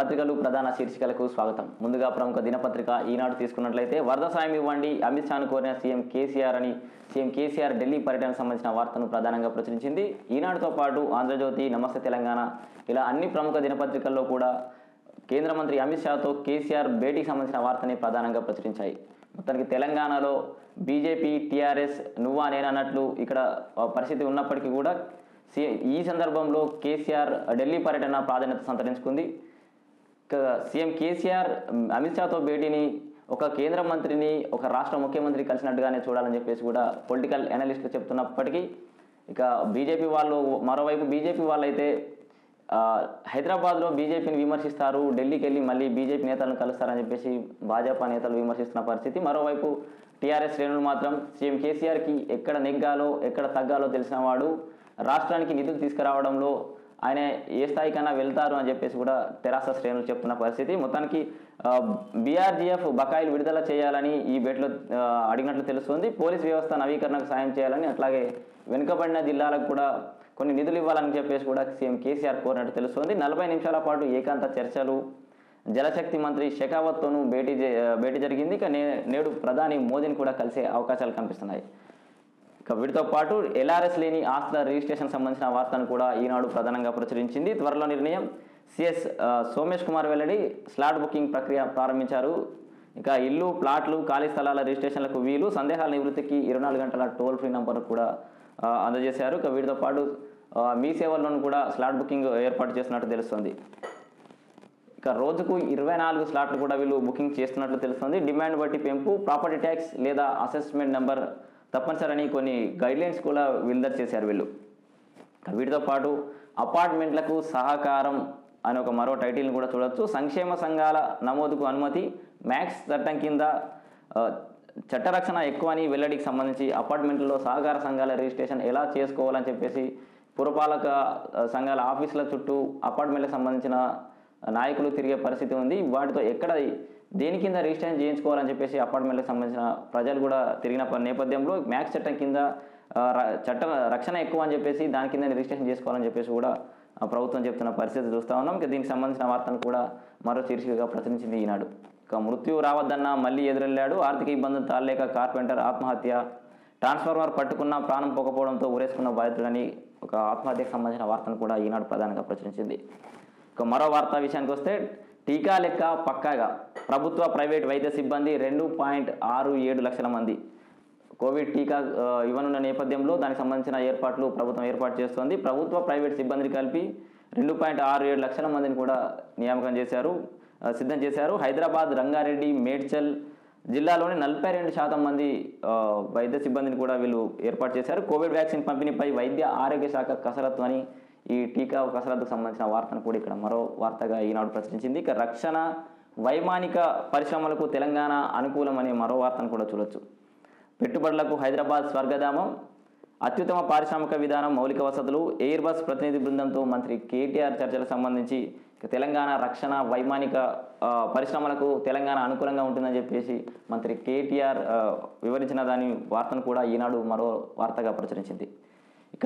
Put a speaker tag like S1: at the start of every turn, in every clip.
S1: పత్రికలు ప్రధాన శీర్షికలకు స్వాగతం ముందుగా ప్రముఖ దినపత్రిక ఈనాడు తీసుకున్నట్లయితే వరద సాయం ఇవ్వండి అమిత్ షాను కోరిన సీఎం కేసీఆర్ అని సీఎం కేసీఆర్ ఢిల్లీ పర్యటనకు సంబంధించిన వార్తను ప్రధానంగా ప్రచురించింది ఈనాడుతో పాటు ఆంధ్రజ్యోతి నమస్తే తెలంగాణ ఇలా అన్ని ప్రముఖ దినపత్రికల్లో కూడా కేంద్ర మంత్రి అమిత్ షాతో కేసీఆర్ భేటీకి సంబంధించిన వార్తని ప్రధానంగా ప్రచురించాయి మొత్తానికి తెలంగాణలో బీజేపీ టీఆర్ఎస్ నువ్వా నేనన్నట్లు ఇక్కడ ఆ, పరిస్థితి ఉన్నప్పటికీ కూడా సి ఈ సందర్భంలో కేసీఆర్ ఢిల్లీ పర్యటన ప్రాధాన్యత సంతరించుకుంది ఇక సీఎం కేసీఆర్ మ్, అమిత్ షాతో భేటీని ఒక కేంద్ర మంత్రిని ఒక రాష్ట్ర ముఖ్యమంత్రి కలిసినట్టుగానే చూడాలని చెప్పేసి కూడా పొలిటికల్ అనలిస్టులు చెప్తున్నప్పటికీ ఇక బీజేపీ వాళ్ళు మరోవైపు బీజేపీ వాళ్ళైతే ఆ, హైదరాబాద్లో బీజేపీని విమర్శిస్తారు ఢిల్లీకి వెళ్ళి మళ్ళీ బీజేపీ నేతలను కలుస్తారని చెప్పేసి భాజపా నేతలు విమర్శిస్తున్న పరిస్థితి మరోవైపు టీఆర్ఎస్ శ్రేణులు మాత్రం సీఎం కేసీఆర్కి ఎక్కడ నెగ్గాలో ఎక్కడ తగ్గాలో తెలిసిన వాడు రాష్ట్రానికి నిధులు తీసుకురావడంలో ఆయన ఏ స్థాయికైనా వెళ్తారు అని చెప్పేసి కూడా తెరాస శ్రేణులు చెప్తున్న పరిస్థితి మొత్తానికి బీఆర్జీఎఫ్ బకాయిలు విడుదల చేయాలని ఈ భేటీలో ఆ, అడిగినట్లు తెలుస్తుంది పోలీస్ వ్యవస్థ నవీకరణకు సాయం చేయాలని అట్లాగే వెనుకబడిన జిల్లాలకు కూడా కొన్ని నిధులు ఇవ్వాలని చెప్పేసి కూడా సీఎం కేసీఆర్ కోరినట్టు తెలుస్తుంది నలభై నిమిషాల పాటు ఏకాంత చర్చలు జలశక్తి మంత్రి షెకావత్తోనూ భేటీ జే- భేటీ జరిగింది ఇక నే నేడు ప్రధాని మోదీని కూడా కలిసే అవకాశాలు కనిపిస్తున్నాయి ఇక వీటితో పాటు ఎల్ఆర్ఎస్ లేని ఆస్తుల రిజిస్ట్రేషన్ సంబంధించిన వార్తను కూడా ఈనాడు ప్రధానంగా ప్రచురించింది త్వరలో నిర్ణయం సిఎస్ ఆ, సోమేష్ కుమార్ వెల్లడి స్లాట్ బుకింగ్ ప్రక్రియ ప్రారంభించారు ఇక ఇల్లు ప్లాట్లు ఖాళీ స్థలాల రిజిస్ట్రేషన్లకు వీలు సందేహాల నివృత్తికి ఇరవై నాలుగు గంటల టోల్ ఫ్రీ నంబర్ కూడా ఆ, అందజేశారు ఇక వీటితో పాటు ఆ, మీ సేవల్లోనూ కూడా స్లాట్ బుకింగ్ ఏర్పాటు చేస్తున్నట్టు తెలుస్తుంది ఇక రోజుకు ఇరవై నాలుగు స్లాట్లు కూడా వీళ్ళు బుకింగ్ చేస్తున్నట్లు తెలుస్తుంది డిమాండ్ బట్టి పెంపు ప్రాపర్టీ ట్యాక్స్ లేదా అసెస్మెంట్ నెంబర్ తప్పనిసరని కొన్ని గైడ్లైన్స్ కూడా విడుదల చేశారు వీళ్ళు ఇక వీటితో పాటు అపార్ట్మెంట్లకు సహకారం అనే ఒక మరో టైటిల్ని కూడా చూడొచ్చు సంక్షేమ సంఘాల నమోదుకు అనుమతి మ్యాక్స్ చట్టం కింద ఆ, చట్టరక్షణ ఎక్కువ అని వెల్లడికి సంబంధించి అపార్ట్మెంట్లలో సహకార సంఘాల రిజిస్ట్రేషన్ ఎలా చేసుకోవాలని చెప్పేసి పురపాలక ఆ, సంఘాల ఆఫీసుల చుట్టూ అపార్ట్మెంట్లకు సంబంధించిన నాయకులు తిరిగే పరిస్థితి ఉంది వాటితో ఎక్కడ దేని కింద రిజిస్ట్రేషన్ చేయించుకోవాలని చెప్పేసి అపార్ట్మెంట్లకు సంబంధించిన ప్రజలు కూడా తిరిగిన ప- నేపథ్యంలో మ్యాక్స్ చట్టం కింద ఆ, ర- చట్ట రక్షణ ఎక్కువ అని చెప్పేసి దాని కింద రిజిస్ట్రేషన్ చేసుకోవాలని చెప్పేసి కూడా ఆ, ప్రభుత్వం చెప్తున్న పరిస్థితి చూస్తూ ఉన్నాం ఇక దీనికి సంబంధించిన వార్తను కూడా మరో శీర్షికగా ప్రచురించింది ఈనాడు ఇక మృత్యు రావద్దన్నా మళ్ళీ ఎదురెళ్ళాడు ఆర్థిక ఇబ్బందులు తాళలేక కార్పెంటర్ ఆత్మహత్య ట్రాన్స్ఫార్మర్ పట్టుకున్న ప్రాణం పోకపోవడంతో ఊరేసుకున్న బాధితుడని ఒక ఆత్మహత్యకు సంబంధించిన వార్తను కూడా ఈనాడు ప్రధానంగా ప్రచురించింది ఇక మరో వార్తా విషయానికి వస్తే టీకా లెక్క పక్కాగా ప్రభుత్వ ప్రైవేట్ వైద్య సిబ్బంది రెండు పాయింట్ ఆరు ఏడు లక్షల మంది కోవిడ్ టీకా ఆ, ఇవ్వనున్న నేపథ్యంలో దానికి సంబంధించిన ఏర్పాట్లు ప్రభుత్వం ఏర్పాటు చేస్తోంది ప్రభుత్వ ప్రైవేట్ సిబ్బందిని కలిపి రెండు పాయింట్ ఆరు ఏడు లక్షల మందిని కూడా నియామకం చేశారు ఆ, సిద్ధం చేశారు హైదరాబాద్ రంగారెడ్డి మేడ్చల్ జిల్లాలోని నలభై రెండు శాతం మంది ఆ, వైద్య సిబ్బందిని కూడా వీళ్ళు ఏర్పాటు చేశారు కోవిడ్ వ్యాక్సిన్ పంపిణీపై వైద్య ఆరోగ్య శాఖ కసరత్తు అని ఈ టీకా కసరత్తుకు సంబంధించిన వార్తను కూడా ఇక్కడ మరో వార్తగా ఈనాడు ప్రచురించింది ఇక రక్షణ వైమానిక పరిశ్రమలకు తెలంగాణ అనుకూలం అనే మరో వార్తను కూడా చూడొచ్చు పెట్టుబడులకు హైదరాబాద్ స్వర్గధామం అత్యుత్తమ పారిశ్రామిక విధానం మౌలిక వసతులు ఎయిర్ బస్ ప్రతినిధి బృందంతో మంత్రి కేటీఆర్ చర్చలకు సంబంధించి ఇక తెలంగాణ రక్షణ వైమానిక ఆ, పరిశ్రమలకు తెలంగాణ అనుకూలంగా ఉంటుందని చెప్పేసి మంత్రి కేటీఆర్ ఆ, వివరించిన దాని వార్తను కూడా ఈనాడు మరో వార్తగా ప్రచురించింది ఇక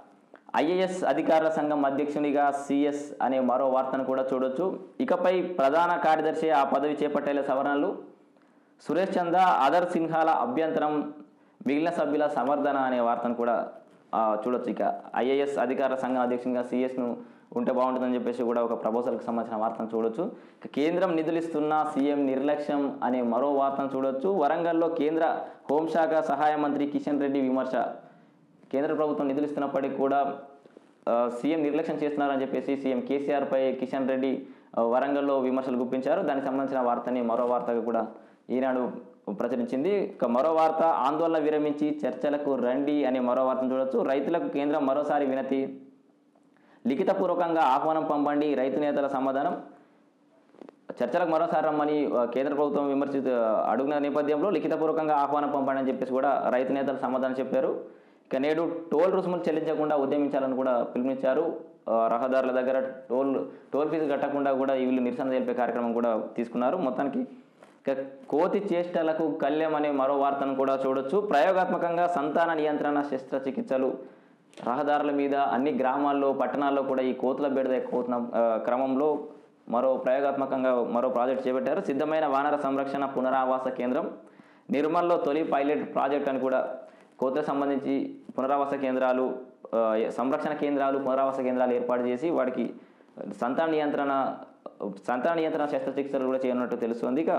S1: ఐఏఎస్ అధికారుల సంఘం అధ్యక్షునిగా సిఎస్ అనే మరో వార్తను కూడా చూడొచ్చు ఇకపై ప్రధాన కార్యదర్శి ఆ పదవి చేపట్టేల సవరణలు సురేష్ చంద్ర ఆదర్ సిన్హాల అభ్యంతరం మిగిలిన సభ్యుల సమర్థన అనే వార్తను కూడా ఆ, చూడొచ్చు ఇక ఐఏఎస్ అధికారుల సంఘం అధ్యక్షునిగా సిఎస్ను ఉంటే బాగుంటుందని చెప్పేసి కూడా ఒక ప్రపోజల్కి సంబంధించిన వార్తను చూడొచ్చు ఇక కేంద్రం నిధులు ఇస్తున్న సీఎం నిర్లక్ష్యం అనే మరో వార్తను చూడొచ్చు వరంగల్లో కేంద్ర హోంశాఖ సహాయ మంత్రి కిషన్ రెడ్డి విమర్శ కేంద్ర ప్రభుత్వం నిధులు ఇస్తున్నప్పటికీ కూడా ఆ, సీఎం నిర్లక్ష్యం చేస్తున్నారని చెప్పేసి సీఎం కేసీఆర్ పై కిషన్ రెడ్డి ఆ, వరంగల్లో విమర్శలు గుప్పించారు దానికి సంబంధించిన వార్తని మరో వార్తగా కూడా ఈనాడు ప్రచురించింది ఇక మరో వార్త ఆందోళన విరమించి చర్చలకు రండి అనే మరో వార్తను చూడొచ్చు రైతులకు కేంద్రం మరోసారి వినతి లిఖితపూర్వకంగా ఆహ్వానం పంపండి రైతు నేతల సమాధానం చర్చలకు మరోసారి రమ్మని ఆ, కేంద్ర ప్రభుత్వం విమర్శి అడుగున నేపథ్యంలో లిఖితపూర్వకంగా ఆహ్వానం పంపండి అని చెప్పేసి కూడా రైతు నేతలు సమాధానం చెప్పారు ఇక నేడు టోల్ రుసుములు చెల్లించకుండా ఉద్యమించాలని కూడా పిలుపునిచ్చారు ఆ, రహదారుల దగ్గర టోల్ టోల్ ఫీజు కట్టకుండా కూడా వీళ్ళు నిరసన తెలిపే కార్యక్రమం కూడా తీసుకున్నారు మొత్తానికి ఇక కోతి చేష్టలకు కళ్యం అనే మరో వార్తను కూడా చూడొచ్చు ప్రయోగాత్మకంగా సంతాన నియంత్రణ శస్త్రచికిత్సలు రహదారుల మీద అన్ని గ్రామాల్లో పట్టణాల్లో కూడా ఈ కోతుల బెడద ఎక్కువ అవుతున్న ఆ, క్రమంలో మరో ప్రయోగాత్మకంగా మరో ప్రాజెక్ట్ చేపట్టారు సిద్ధమైన వానర సంరక్షణ పునరావాస కేంద్రం నిర్మల్లో తొలి పైలట్ ప్రాజెక్ట్ అని కూడా కోతకు సంబంధించి పునరావాస కేంద్రాలు ఆ, సంరక్షణ కేంద్రాలు పునరావాస కేంద్రాలు ఏర్పాటు చేసి వాడికి సంతాన నియంత్రణ సంతాన నియంత్రణ శస్త్రచికిత్సలు కూడా చేయనున్నట్టు తెలుస్తుంది ఇక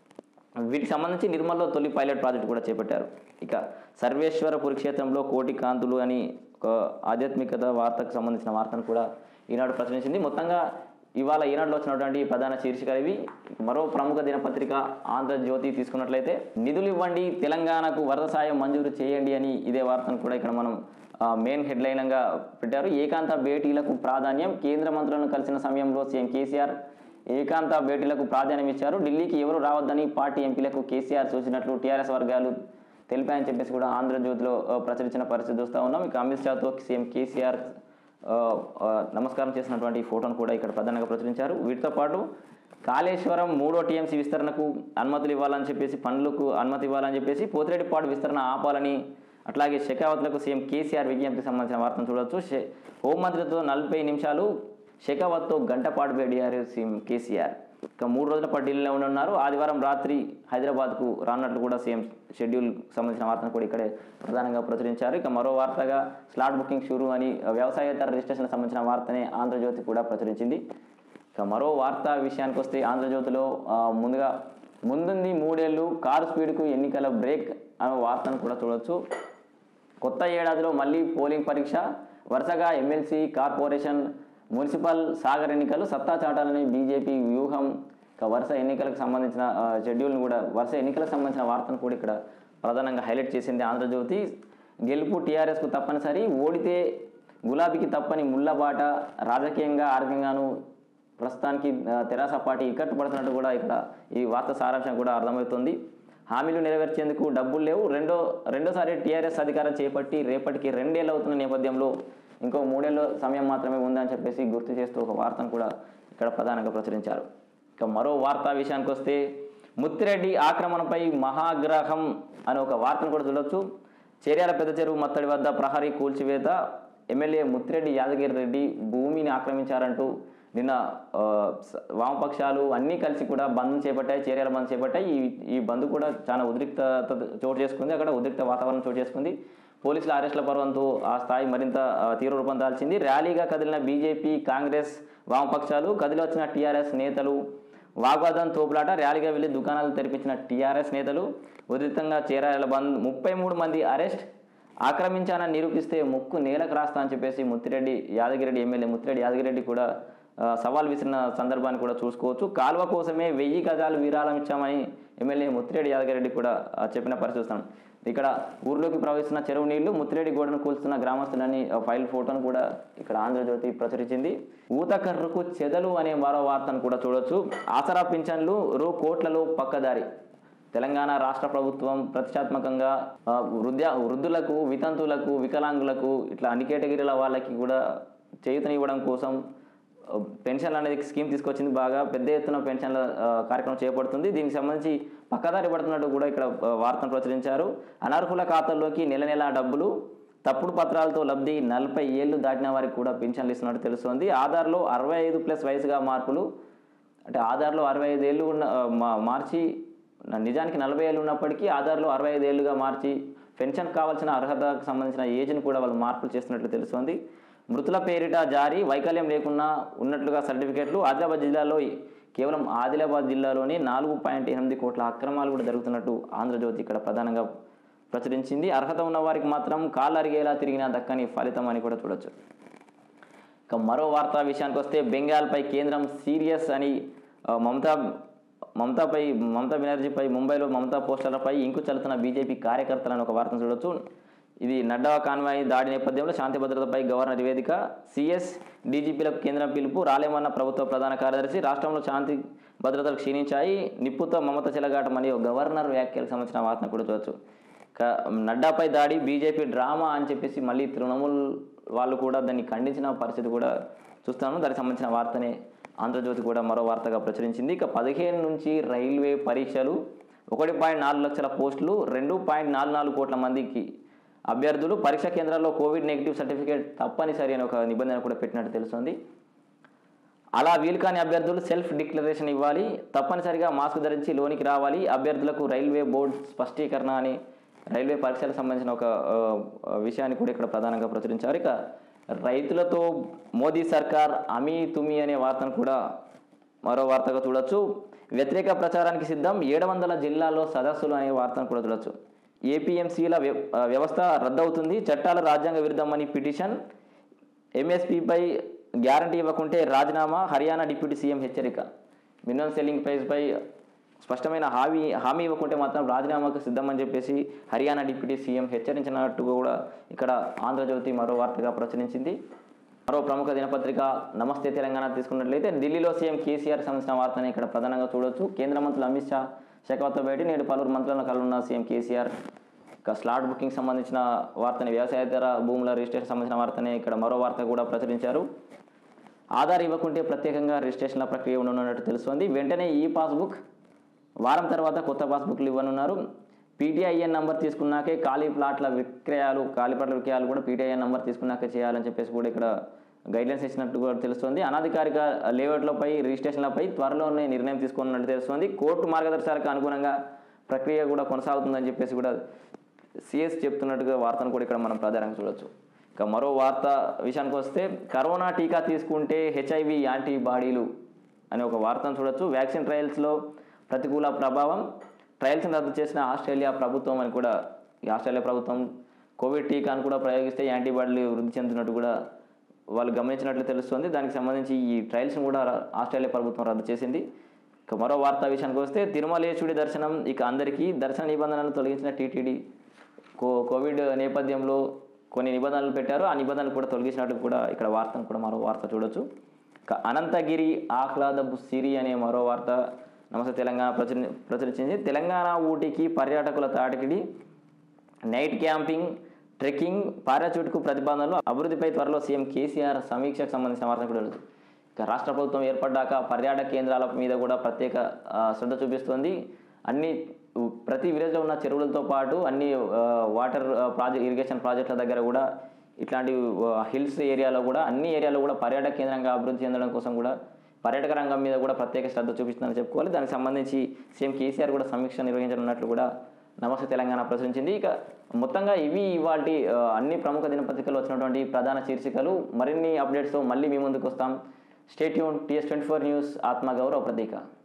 S1: వీటికి సంబంధించి నిర్మల్లో తొలి పైలట్ ప్రాజెక్ట్ కూడా చేపట్టారు ఇక సర్వేశ్వర పురుక్షేత్రంలో కోటి కాంతులు అని ఒక ఆధ్యాత్మికత వార్తకు సంబంధించిన వార్తను కూడా ఈనాడు ప్రచురించింది మొత్తంగా ఇవాళ ఈనాడులో వచ్చినటువంటి ప్రధాన శీర్షికలు ఇవి మరో ప్రముఖ దినపత్రిక ఆంధ్రజ్యోతి తీసుకున్నట్లయితే నిధులు ఇవ్వండి తెలంగాణకు వరద సాయం మంజూరు చేయండి అని ఇదే వార్తను కూడా ఇక్కడ మనం మెయిన్ హెడ్లైన్గా పెట్టారు ఏకాంత భేటీలకు ప్రాధాన్యం కేంద్ర మంత్రులను కలిసిన సమయంలో సీఎం కేసీఆర్ ఏకాంత భేటీలకు ప్రాధాన్యం ఇచ్చారు ఢిల్లీకి ఎవరు రావద్దని పార్టీ ఎంపీలకు కేసీఆర్ సూచించినట్లు టీఆర్ఎస్ వర్గాలు తెలిపాయని చెప్పేసి కూడా ఆంధ్రజ్యోతిలో ఆ, ప్రచురించిన పరిస్థితి చూస్తూ ఉన్నాం ఇక అమిత్ షాతో సీఎం కేసీఆర్ ఆ, ఆ, నమస్కారం చేసినటువంటి ఫోటోను కూడా ఇక్కడ ప్రధానంగా ప్రచురించారు వీటితో పాటు కాళేశ్వరం మూడో టీఎంసీ విస్తరణకు అనుమతులు ఇవ్వాలని చెప్పేసి పనులకు అనుమతి ఇవ్వాలని చెప్పేసి పోతిరెడ్డిపాడు విస్తరణ ఆపాలని అట్లాగే షెకావత్లకు సీఎం కేసీఆర్ విజ్ఞప్తికి సంబంధించిన వార్తను చూడవచ్చు షె- హోంమంత్రితో నలభై నిమిషాలు షెకావత్తో గంట పాటు భేటీయారు సీఎం కేసీఆర్ ఇక మూడు రోజుల పాటు ఢిల్లీలో ఉండనున్నారు ఆదివారం రాత్రి హైదరాబాద్కు రానున్నట్లు కూడా సీఎం షెడ్యూల్ సంబంధించిన వార్తను కూడా ఇక్కడే ప్రధానంగా ప్రచురించారు ఇక మరో వార్తగా స్లాట్ బుకింగ్ షురు అని వ్యవసాయేతర రిజిస్ట్రేషన్ సంబంధించిన వార్తనే ఆంధ్రజ్యోతి కూడా ప్రచురించింది ఇక మరో వార్త విషయానికి వస్తే ఆంధ్రజ్యోతిలో ఆ, ముందుగా ముందుంది మూడేళ్లు కారు స్పీడ్కు ఎన్నికల బ్రేక్ అనే వార్తను కూడా చూడొచ్చు కొత్త ఏడాదిలో మళ్ళీ పోలింగ్ పరీక్ష వరుసగా ఎమ్మెల్సీ కార్పొరేషన్ మున్సిపల్ సాగర్ ఎన్నికలు సత్తా చాటాలని బీజేపీ వ్యూహం ఇక వరుస ఎన్నికలకు సంబంధించిన ఆ, షెడ్యూల్ను కూడా వరుస ఎన్నికలకు సంబంధించిన వార్తను కూడా ఇక్కడ ప్రధానంగా హైలైట్ చేసింది ఆంధ్రజ్యోతి గెలుపు టీఆర్ఎస్కు తప్పనిసరి ఓడితే గులాబీకి తప్పని ముళ్ళబాట రాజకీయంగా ఆర్థికంగాను ప్రస్తుతానికి ఆ, తెరాస పార్టీ ఇక్కట్టు పడుతున్నట్టు కూడా ఇక్కడ ఈ వార్త సారాంశం కూడా అర్థమవుతుంది హామీలు నెరవేర్చేందుకు డబ్బులు లేవు రెండో రెండోసారి టీఆర్ఎస్ అధికారం చేపట్టి రేపటికి రెండేళ్ళు అవుతున్న నేపథ్యంలో ఇంకో మూడేళ్ళ సమయం మాత్రమే ఉందని చెప్పేసి గుర్తు చేస్తూ ఒక వార్తను కూడా ఇక్కడ ప్రధానంగా ప్రచురించారు ఇక మరో వార్తా విషయానికి వస్తే ముత్తిరెడ్డి ఆక్రమణపై మహాగ్రహం అనే ఒక వార్తను కూడా చూడొచ్చు చేర్యాల పెద్ద చెరువు మత్తడి వద్ద ప్రహరీ కూల్చివేత ఎమ్మెల్యే ముత్తిరెడ్డి యాదగిరి రెడ్డి భూమిని ఆక్రమించారంటూ నిన్న ఆ, స- వామపక్షాలు అన్నీ కలిసి కూడా బంద్ చేపట్టాయి చేర్యాల బంద్ చేపట్టాయి ఈ ఈ బంద్ కూడా చాలా ఉద్రిక్తత చోటు చేసుకుంది అక్కడ ఉద్రిక్త వాతావరణం చోటు చేసుకుంది పోలీసుల అరెస్టుల పర్వంతో ఆ స్థాయి మరింత ఆ, తీవ్ర రూపం దాల్చింది ర్యాలీగా కదిలిన బీజేపీ కాంగ్రెస్ వామపక్షాలు కదిలి వచ్చిన టీఆర్ఎస్ నేతలు వాగ్వాదం తోపులాట ర్యాలీగా వెళ్లి దుకాణాలు తెరిపించిన టీఆర్ఎస్ నేతలు ఉధృతంగా చేరాల బంద్ ముప్పై మూడు మంది అరెస్ట్ ఆక్రమించానని నిరూపిస్తే ముక్కు నేలకు రాస్తా అని చెప్పేసి ముత్తిరెడ్డి యాదగిరెడ్డి ఎమ్మెల్యే ముత్తిరెడ్డి యాదగిరెడ్డి కూడా ఆ, సవాల్ విసిరిన సందర్భాన్ని కూడా చూసుకోవచ్చు కాలువ కోసమే వెయ్యి గజాలు విరాళం ఇచ్చామని ఎమ్మెల్యే ముత్తిరెడ్డి యాదగిరెడ్డి కూడా ఆ, చెప్పిన పరిస్థితి చూస్తాం ఇక్కడ ఊర్లోకి ప్రవహిస్తున్న చెరువు నీళ్లు ముత్తిరెడ్డి గోడను కూల్స్తున్న గ్రామస్తులని ఆ ఫైల్ ఫోటోను కూడా ఇక్కడ ఆంధ్రజ్యోతి ప్రచురించింది ఊతకర్రకు చెదలు అనే మరో వార్తను కూడా చూడొచ్చు ఆసరా పింఛన్లు రూ కోట్లలో పక్కదారి తెలంగాణ రాష్ట్ర ప్రభుత్వం ప్రతిష్టాత్మకంగా ఆ, వృద్ధ వృద్ధులకు వితంతువులకు వికలాంగులకు ఇట్లా అన్ని కేటగిరీల వాళ్ళకి కూడా చేయూతనివ్వడం కోసం ఆ, పెన్షన్లు అనేది స్కీమ్ తీసుకొచ్చింది బాగా పెద్ద ఎత్తున పెన్షన్ల ఆ, కార్యక్రమం చేపడుతుంది దీనికి సంబంధించి పక్కదారి పడుతున్నట్టు కూడా ఇక్కడ ఆ, వార్తను ప్రచురించారు అనర్హుల ఖాతాల్లోకి నెల నెల డబ్బులు తప్పుడు పత్రాలతో లబ్ధి నలభై ఏళ్ళు దాటిన వారికి కూడా పెన్షన్లు ఇస్తున్నట్టు తెలుస్తుంది ఆధార్లో అరవై ఐదు ప్లస్ వయసుగా మార్పులు అంటే ఆధార్లో అరవై ఐదు ఏళ్ళు ఉన్న ఆ, మా- మార్చి న- నిజానికి నలభై ఏళ్ళు ఉన్నప్పటికీ ఆధార్లో అరవై ఐదు ఏళ్ళుగా మార్చి పెన్షన్ కావాల్సిన అర్హతకు సంబంధించిన ఏజ్ని కూడా వాళ్ళు మార్పులు చేస్తున్నట్లు తెలుస్తోంది మృతుల పేరిట జారీ వైకల్యం లేకున్నా ఉన్నట్లుగా సర్టిఫికెట్లు ఆదిలాబాద్ జిల్లాలో కేవలం ఆదిలాబాద్ జిల్లాలోనే నాలుగు పాయింట్ ఎనిమిది కోట్ల అక్రమాలు కూడా జరుగుతున్నట్టు ఆంధ్రజ్యోతి ఇక్కడ ప్రధానంగా ప్రచురించింది అర్హత ఉన్న వారికి మాత్రం కాళ్ళు అరిగేలా తిరిగినా దక్కని ఫలితం అని కూడా చూడొచ్చు ఇక మరో వార్తా విషయానికి వస్తే బెంగాల్పై కేంద్రం సీరియస్ అని ఆ, మమతా మమతాపై మమతా బెనర్జీపై ముంబైలో మమతా పోస్టర్లపై ఇంకు చల్లుతున్న బీజేపీ కార్యకర్తలను ఒక వార్తను చూడొచ్చు ఇది నడ్డా కాన్వాయ్ దాడి నేపథ్యంలో శాంతి భద్రతపై గవర్నర్ నివేదిక సిఎస్ డీజీపీలకు కేంద్రం పిలుపు రాలేమన్న ప్రభుత్వ ప్రధాన కార్యదర్శి రాష్ట్రంలో శాంతి భద్రతలు క్షీణించాయి నిప్పుతో మమత చెలగాటమని ఒక గవర్నర్ వ్యాఖ్యలకు సంబంధించిన వార్తను కూడా చూడొచ్చు క- నడ్డాపై దాడి బీజేపీ డ్రామా అని చెప్పేసి మళ్ళీ తృణమూల్ వాళ్ళు కూడా దాన్ని ఖండించిన పరిస్థితి కూడా చూస్తాము దానికి సంబంధించిన వార్తనే ఆంధ్రజ్యోతి కూడా మరో వార్తగా ప్రచురించింది ఇక పదిహేను నుంచి రైల్వే పరీక్షలు ఒకటి పాయింట్ నాలుగు లక్షల పోస్టులు రెండు పాయింట్ నాలుగు నాలుగు కోట్ల మందికి అభ్యర్థులు పరీక్ష కేంద్రాల్లో కోవిడ్ నెగిటివ్ సర్టిఫికేట్ తప్పనిసరి అని ఒక నిబంధన కూడా పెట్టినట్టు తెలుస్తుంది అలా వీలు కాని అభ్యర్థులు సెల్ఫ్ డిక్లరేషన్ ఇవ్వాలి తప్పనిసరిగా మాస్క్ ధరించి లోనికి రావాలి అభ్యర్థులకు రైల్వే బోర్డు స్పష్టీకరణ అని రైల్వే పరీక్షలకు సంబంధించిన ఒక ఆ, ఆ, విషయాన్ని కూడా ఇక్కడ ప్రధానంగా ప్రచురించారు ఇక రైతులతో మోదీ సర్కార్ అమీ తుమి అనే వార్తను కూడా మరో వార్తగా చూడొచ్చు వ్యతిరేక ప్రచారానికి సిద్ధం ఏడు వందల జిల్లాల్లో సదస్సులు అనే వార్తను కూడా చూడొచ్చు ఏపీఎంసీల వ్య- ఆ, వ్యవస్థ రద్దవుతుంది చట్టాలు రాజ్యాంగ విరుద్ధమని పిటిషన్ ఎంఎస్పీపై గ్యారంటీ ఇవ్వకుంటే రాజీనామా హర్యానా డిప్యూటీ సీఎం హెచ్చరిక మినిమం సెల్లింగ్ ప్రైస్పై స్పష్టమైన హామీ హామీ ఇవ్వకుంటే మాత్రం రాజీనామాకు సిద్ధమని చెప్పేసి హర్యానా డిప్యూటీ సీఎం హెచ్చరించినట్టు కూడా ఇక్కడ ఆంధ్రజ్యోతి మరో వార్తగా ప్రచురించింది మరో ప్రముఖ దినపత్రిక నమస్తే తెలంగాణ తీసుకున్నట్లయితే ఢిల్లీలో సీఎం కేసీఆర్ సంబంధించిన వార్తని ఇక్కడ ప్రధానంగా చూడొచ్చు కేంద్ర మంత్రులు అమిత్ షా శేఖవత్తో భేటీ నేడు పలువురు మంత్రులను కలున్న సీఎం కేసీఆర్ ఇక స్లాట్ బుకింగ్ సంబంధించిన వార్తని వ్యవసాయేతర భూముల రిజిస్ట్రేషన్ సంబంధించిన వార్తని ఇక్కడ మరో వార్త కూడా ప్రచురించారు ఆధార్ ఇవ్వకుంటే ప్రత్యేకంగా రిజిస్ట్రేషన్ల ప్రక్రియ ఉండనున్నట్టు తెలుస్తోంది వెంటనే ఈ పాస్బుక్ వారం తర్వాత కొత్త పాస్బుక్లు ఇవ్వనున్నారు పీటీఐఎన్ నంబర్ తీసుకున్నాకే ఖాళీ ప్లాట్ల విక్రయాలు ఖాళీ ప్లాట్ల విక్రయాలు కూడా పీటీఐఎన్ నంబర్ తీసుకున్నాకే చేయాలని చెప్పేసి కూడా ఇక్కడ గైడ్లైన్స్ ఇచ్చినట్టు కూడా తెలుస్తోంది అనధికారిక లేఅవుట్లపై రిజిస్ట్రేషన్లపై త్వరలోనే నిర్ణయం తీసుకున్నట్టు తెలుస్తోంది కోర్టు మార్గదర్శకాలకు అనుగుణంగా ప్రక్రియ కూడా కొనసాగుతుందని చెప్పేసి కూడా సిఎస్ చెప్తున్నట్టుగా వార్తను కూడా ఇక్కడ మనం ప్రధానంగా చూడొచ్చు ఇక మరో వార్త విషయానికి వస్తే కరోనా టీకా తీసుకుంటే హెచ్ఐవి యాంటీబాడీలు అనే ఒక వార్తను చూడొచ్చు వ్యాక్సిన్ ట్రయల్స్లో ప్రతికూల ప్రభావం ట్రయల్స్ని రద్దు చేసిన ఆస్ట్రేలియా ప్రభుత్వం అని కూడా ఈ ఆస్ట్రేలియా ప్రభుత్వం కోవిడ్ టీకాను కూడా ప్రయోగిస్తే యాంటీబాడీలు వృద్ధి చెందుతున్నట్టు కూడా వాళ్ళు గమనించినట్లు తెలుస్తుంది దానికి సంబంధించి ఈ ట్రయల్స్ని కూడా ఆస్ట్రేలియా ప్రభుత్వం రద్దు చేసింది ఇక మరో వార్తా విషయానికి వస్తే తిరుమలేశుడి దర్శనం ఇక అందరికీ దర్శన నిబంధనలు తొలగించిన టీటీడీ కో కోవిడ్ నేపథ్యంలో కొన్ని నిబంధనలు పెట్టారు ఆ నిబంధనలు కూడా తొలగించినట్టు కూడా ఇక్కడ వార్తను కూడా మరో వార్త చూడొచ్చు ఇక అనంతగిరి ఆహ్లాదపు సిరి అనే మరో వార్త నమస్తే తెలంగాణ ప్రచురి ప్రచురించింది తెలంగాణ ఊటీకి పర్యాటకుల తాటికిడి నైట్ క్యాంపింగ్ ట్రెక్కింగ్ పారాచూట్కు ప్రతిపాదనలు అభివృద్ధిపై త్వరలో సీఎం కేసీఆర్ సమీక్షకు సంబంధించిన వార్త కూడా ఉంది. ఇక రాష్ట్ర ప్రభుత్వం ఏర్పడ్డాక పర్యాటక కేంద్రాల మీద కూడా ప్రత్యేక ఆ, శ్రద్ధ చూపిస్తోంది అన్ని ఉ- ప్రతి విలేజ్లో ఉన్న చెరువులతో పాటు అన్ని ఆ, వాటర్ ప్రాజెక్ట్ ఇరిగేషన్ ప్రాజెక్టుల దగ్గర కూడా ఇట్లాంటి ఆ, హిల్స్ ఏరియాలో కూడా అన్ని ఏరియాలో కూడా పర్యాటక కేంద్రంగా అభివృద్ధి చెందడం కోసం కూడా పర్యాటక రంగం మీద కూడా ప్రత్యేక శ్రద్ధ చూపిస్తుందని చెప్పుకోవాలి దానికి సంబంధించి సీఎం కేసీఆర్ కూడా సమీక్ష నిర్వహించనున్నట్లు కూడా నమస్తే తెలంగాణ ప్రచురించింది ఇక మొత్తంగా ఇవి ఇవాటి అన్ని ప్రముఖ దినపత్రికలు వచ్చినటువంటి ప్రధాన శీర్షికలు మరిన్ని అప్డేట్స్తో మళ్ళీ మీ ముందుకు వస్తాం stay tuned TS twenty four news ఆత్మగౌరవ ప్రతీక